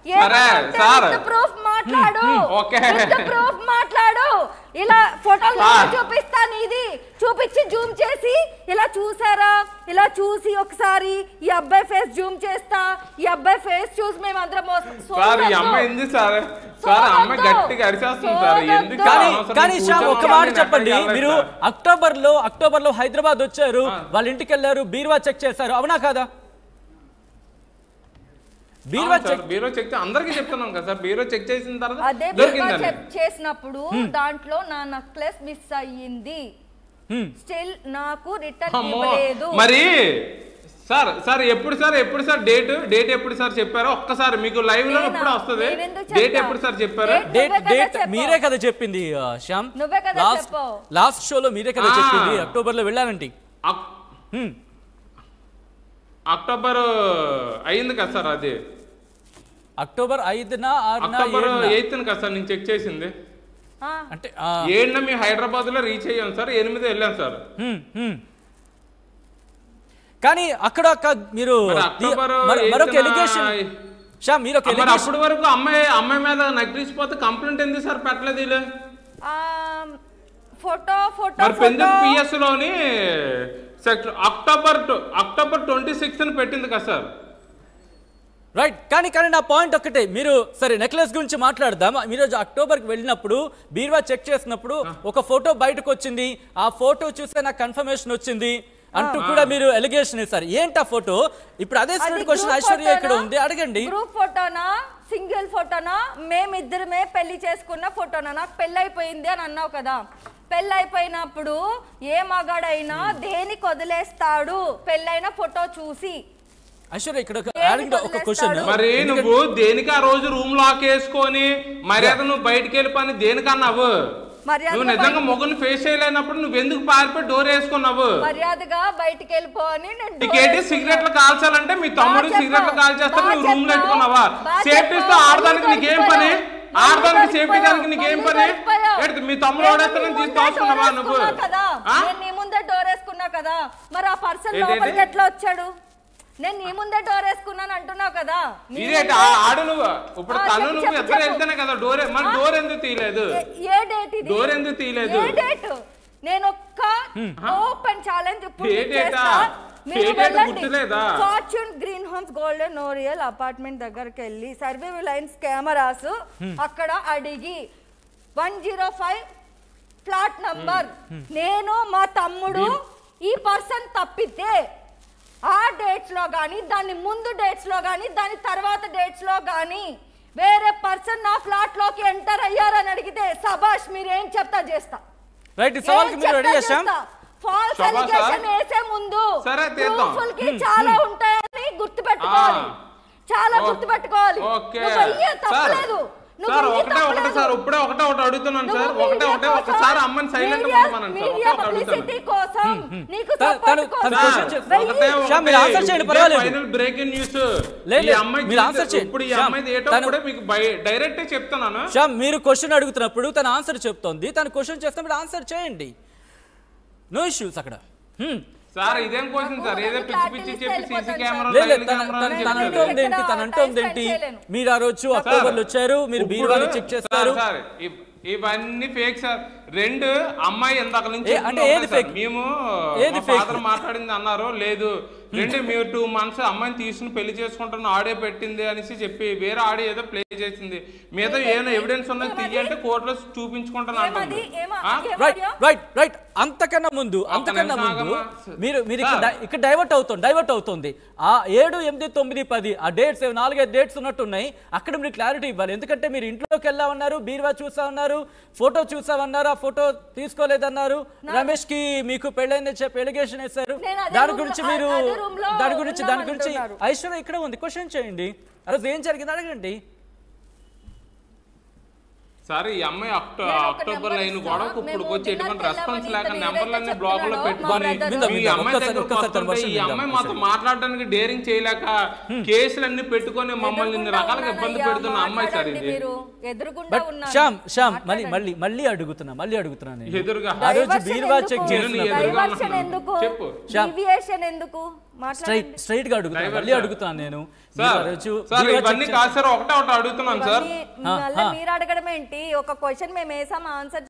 సరే, sir. Proof మాట్లాడు okay. Proof మాట్లాడు ఇలా ఫోటోలు సార్. చూపిస్తాను ఇది చూపించి జూమ్ చేసి ఇలా చూసారా ఇలా చూసి ఒకసారి ఈ అబ్బాయి ఫేస్ జూమ్ చేస్తా ఈ అబ్బాయి ఫేస్ చూసి మేము అందరం సార్ ఈ అమ్మాయి ఎందుకు సార్ సార్ ఆ అమ్మాయి గట్టిగా అరిచేస్తుంది సార్ ఎందుకు కానీ అనవసరం కానీ శ్యామ్ కూర్చోవాలి? ఒక మాట నేను చెప్పండి ఎక్కడికి వెళ్ళలేదు మీరు సార్. అక్టోబర్ లో అక్టోబర్ లో హైదరాబాద్ వచ్చారు వాళ్ళ ఇంటికి వెళ్ళారు బీరువా చెక్ చేశారు అవునా కాదా బీరువా అవును సార్, చెక్ బీరో చెక్ చే- అందరికీ చెప్తున్నాం కదా సార్ బీరో చెక్ చేసిన తర్వాత అదే బీమా దొరికిందండి చెక్ చేసినప్పుడు దాంట్లో నా నెక్లెస్ మిస్ అయ్యింది హ్మ్. స్టిల్ నాకు రిటర్న్ అమ్మో ఇవ్వలేదు మరి సార్ సార్ ఎప్పుడు సార్ ఎప్పుడు సార్ డేట్ డేట్ ఎప్పుడు సార్ చెప్పారో ఒక్కసారి మీకు లైవ్ లో నేనా? ఎప్పుడు వస్తుంది నేనెందుకు డేట్ చెప్తా? ఎప్పుడు సార్ చెప్పారు Date డేట్ నువ్వే కదా డేట్ చెప్పావు. మీరే కదా చెప్పింది ఆ, శ్యామ్ నువ్వే కదా లాస్ట్ చెప్పావు. లాస్ట్ షోలో మీరే కదా ఆ. చెప్పింది అక్టోబర్ లో వెళ్ళానంటి అక్- హ్మ్. అక్టోబర్ అయింది కదా సార్ అది అక్టోబర్ ఐదున ఆరున అక్టోబర్ ఏడున. ఎయిత్ కదా సార్ నేను చెక్ చేసింది ఆ, అంటే ఆ, ఏడున మేము హైదరాబాద్ లో రీచ్ అయ్యాం సార్ ఎనిమిది వెళ్ళాం సార్ హ్మ్, హ్మ్. కానీ అక్కడ ఒక మీరు మరి అక్టోబర్ మరి- మరొక ఎయిత్న- ఎలిగేషన్ శ్యామ్ మీరు ఒక మరి ఎలిగేషన్ అప్పటి వరకు అమ్మాయి అమ్మాయి మీద నగ్రిసిపోతే కంప్లైంట్ ఎందుకు సార్ పెట్టలేదు వీళ్ళు ఆ, ఫోటో ఫోటో మరి పెందుకు ఫోటో పిఎస్ లోని sector October to- October twenty sixth పెట్టింది కదా సార్ రైట్ కానీ కానీ నా పాయింట్ ఒక్కటే మీరు సరే నెక్లెస్ గురించి మాట్లాడదాం మీరు రోజు అక్టోబర్కి వెళ్ళినప్పుడు బీర్వా చెక్ చేసినప్పుడు ఒక ఫోటో బయటకు వచ్చింది ఆ ఫోటో చూస్తే నాకు కన్ఫర్మేషన్ వచ్చింది అంటూ కూడా మీరు ఎలిగేషన్ ఇస్తారు ఏంటి ఆ ఫోటో ఇప్పుడు అదే స్టూడెంట్ క్వశ్చన్ ఐశ్వర్య ఇక్కడ ఉంది అడగండి గ్రూప్ ఫోటోనా సింగిల్ ఫోటోనా మేమిద్దరమే పెళ్లి చేసుకున్న ఫోటోనా నాకు పెళ్లి అయిపోయింది అని అన్నావు కదా పెళ్లి అయిపోయినప్పుడు ఏ మగాడైనా దేనికి వదిలేస్తాడు పెళ్ళైన ఫోటో చూసి ఐశ్వర్య ఇక్కడ ఒక దేనికి adding ఒక క్వశ్చన్ వదిలేస్తాడు? మరి నువ్వు దేనికి ఆ రోజు రూమ్ లాక్ వేసుకొని మర్యాద నువ్వు బయటికి వెళ్ళి పని దేనికన్నావు మర్యాదగా నువ్వు నిజంగా మొగ్గుని ఫేస్ చేయలేనప్పుడు నువ్వు ఎందుకు పారిపోయి డోర్ వేసుకున్నావు మర్యాదగా బయటికి వెళ్ళిపో అని నేను నీకేంటి సిగరెట్లు కాల్చాలంటే మీ తమ్ముడు బాగా సిగరెట్లు చెప్పావు. కాల్చేస్తాడు బాగా నువ్వు రూమ్ లో చెప్పావు. పెట్టుకున్నావా బాగా సేఫ్టీస్ తో చెప్పావు. ఆడదానికి మళ్ళీ నీకేం పని దొరికిపోయావు. ఆడదానికి మళ్ళీ సేఫ్టీ దానికి నీకేం దొరికిపోయావు. పని దొరికిపోయావు. ఏంటి మీ తమ్ముడు నేను ఓడేస్తానని నీ ముందే తీసుకొస్తున్నావా డోర్ నువ్వు వేసుకున్నా కదా ఆ? నేను నీ ముందే డోర్ వేసుకున్నా కదా మరి ఆ పర్సన్ ఏంటి, లోపలికి ఏంటి? ఎట్లా వచ్చాడు నేను నీ ముందే డోర్ వేసుకున్నాను అంటున్నావు కదా నీ ఇదేంటి ముందే- ఆ- ఆడు నువ్వు ఇప్పుడు ఆ, తను చెప్పు, నువ్వు చెప్పు, ఇద్దరు చెప్పు. వెళ్తేనే కదా డోర్ మరి డోర్ ఎందుకు తీయలేదు ఏ- ఏ డేట్ ఇది డోర్ ఎందుకు తీయలేదు? ఏ డేట్ నేను ఒక్క ఓపెన్ ఛాలెంజ్ ఇప్పుడు ఏ మీకు డేటా? చేస్తా. ఏ మీరు డేటా వెళ్ళండి గుర్తులేదా? Fortune Green Homes Golden Oriel apartment దగ్గరికి వెళ్ళి సర్వే లైన్స్ కెమెరాస్ అక్కడ అడిగి one zero five flat number నేను మా తమ్ముడు ఈ పర్సన్ తప్పితే ఆ డేట్స్ లో గానీ దాని ముందు డేట్స్ లో గానీ దాని తర్వాత డేట్స్ లో గానీ వేరే పర్సన్ నా ఫ్లాట్ లోకి ఎంటర్ అయ్యారని అడిగితే సభాష్ మీరేం చెప్తా చేస్తా రైట్ ఈ సవాల్కి మీరు రెడీ చేశాం ఫాల్స్ శభాష్ అలిగేషన్ సార్. వేసే ముందు సరే, తీద్దాం. proofs కి చాలా ఉంటాయని గుర్తుపెట్టుకోవాలి ఆ. చాలా ఓ- గుర్తుపెట్టుకోవాలి ఓకే నువ్వు వెయ్యి సార్ తప్పలేదు నువ్వు సార్ వెయ్యి ఒకటే ఒకటే తప్పలేదు. సార్ ఇప్పుడే ఒకటే ఒకటి అడుగుతున్నాను నువ్వు సార్ ఒకటే మీడియా ఒకటే కోసం, ఒకసారి అమ్మని సైలెంట్ మీడియా- ఉండమనండి సార్ మీడియా ఒకటే ఒకటి పబ్లిసిటీ అడుగుతాను కోసం నీకు తను- support తను- కోసం తను question చేస్తా. వెయ్యి- ఒకటే శ్యామ్, మీరు answer చేయండి, పర్వాలేదు. ఫైనల్ బ్రేకింగ్ న్యూస్ లేదు, ఈ అమ్మాయి మీరు జీవితం- answer చేయండి. ఇప్పుడు ఈ శ్యామ్, అమ్మాయి ఏటో తను- కూడా మీకు డైరెక్ట్ చెప్తున్నాను శ్యామ్ మీరు క్వశ్చన్ అడుగుతున్నప్పుడు తన ఆన్సర్ చెప్తోంది తను క్వశ్చన్ చేస్తున్నప్పుడు ఆన్సర్ చేయండి నో ఇష్యూస్ అక్కడ హ్మ్. సార్ ఇదేం క్వశ్చన్ సార్ ఏదో పిచ్చి పిచ్చి చెప్పి సీసీ కెమెరా లేదు లేదు, తన తన- తన నేను అంటోంది ఏంటి ఇక్కడ తన అంటోంది time ఏంటి spend చేయలేను. మీరు ఆ రోజు అక్టోబర్ లో వచ్చారు మీరు బీరువాని చెక్ చేస్తారు సార్ ఇవ్- ఇవన్నీ ఫేక్ సార్ రెండు అమ్మాయి ఇందాక నుంచి ఏ, అంటే చెప్తుంది ఏది ఒకటే సార్. fake? మేము ఏది మా fake? ఫాదర్ మాట్లాడింది అన్నారు లేదు రెండు మీరు టూ మంత్స్ అమ్మాయిని తీసుకుని పెళ్లి చేసుకుంటున్న ఆడియో పెట్టింది అనేసి చెప్పి వేరే ఆడియో ఏదో ప్లే చేసింది మీద ఏమైనా ఎవిడెన్స్ ఉన్నది తీయంటే కోర్టులో చూపించుకుంటాను అంటుంది ఏమది? ఏమ- ఆ? ఏమ- రైట్ రైట్ రైట్ అంతకన్నా ముందు అంతకన్నా నిమిషం ముందు ఆగమ్మా. మీరు మీరు ఇక్కడ సార్. డై- ఇక్కడ డైవర్ట్ అవుతుంది డైవర్ట్ అవుతుంది ఆ ఏడు ఎనిమిది తొమ్మిది పది ఆ డేట్స్ నాలుగైదు డేట్స్ ఉన్నట్టున్నాయి అక్కడ మీరు క్లారిటీ ఇవ్వాలి ఎందుకంటే మీరు ఇంట్లోకి వెళ్ళామన్నారు బీరువా చూసామన్నారు ఫోటో చూసామన్నారు ఆ ఫోటో తీసుకోలేదన్నారు రమేష్ కి మీకు పెళ్ళైందని చెప్పి ఎలిగేషన్ వేశారు నేను అదే దాని room గురించి లో- మీరు అదే room లో దాని గురించి దాని గురించి ఉన్నామంటున్నారు. ఐశ్వర్య ఇక్కడ ఉంది క్వశ్చన్ చేయండి ఆ రోజు ఏం జరిగింది అడగండి సార్ ఈ అమ్మాయి అక్టో నేను ఒక అక్టోబర్ నెంబర్ లైన్ ఇస్తా. గొడవకు మేము ఇప్పుడు వచ్చి డిన్నర్కి ఎటువంటి రెస్పాన్స్ వెళ్ళామని లేక ఇతను నెంబర్లన్నీ ఏదైతే బ్లాక్ లో చెప్తున్నాడో, పెట్టుకొని మా brother. విందాం, ఈ విందాం. అమ్మాయి ఒక్కసారి- దగ్గరకు ఒక్కసారి వస్తుంటే version ఈ విందాం, అమ్మాయి మాతో ఒకసారి. మాట్లాడడానికి డేరింగ్ చేయలేక కేసులన్నీ పెట్టుకొని మమ్మల్ని ఇన్ని రకాలుగా ఇబ్బంది ఎదురుగుండా పెడుతున్న అమ్మాయి సార్ మాట్లాడండి ఇది మీరు ఎదురుగుండా బట్ ఉన్నారు. శ్యామ్ శ్యామ్ మళ్ళీ మాట్లాడండి. మళ్ళీ మళ్ళీ అడుగుతున్నా మళ్ళీ అడుగుతున్నా నేను ఎదురుగా ఆ రోజు Diversion బీరువా ఎందుకు? చెక్ నేను నీ చేసినప్పుడు ఎదురుగా Diversion ఉన్నాను. ఎందుకు చెప్పు. శ్యామ్. డీవియేషన్ ఎందుకు స్ట్రైట్ మాట్లాడండి స్ట్రైట్ గా అడుగుతాను Driver మళ్ళీ సార్. అడుగుతాను నేను సార్ మీరు ఆ రోజు సార్ బీరువా ఇవన్నీ check కాదు సార్ ఒకటే ఒకటి అడుగుతున్నాను సార్ ఇవన్నీ మళ్ళీ మీరు అడగడం ఏంటి ఒక క్వశ్చన్ మేము వేసాం ఆన్సర్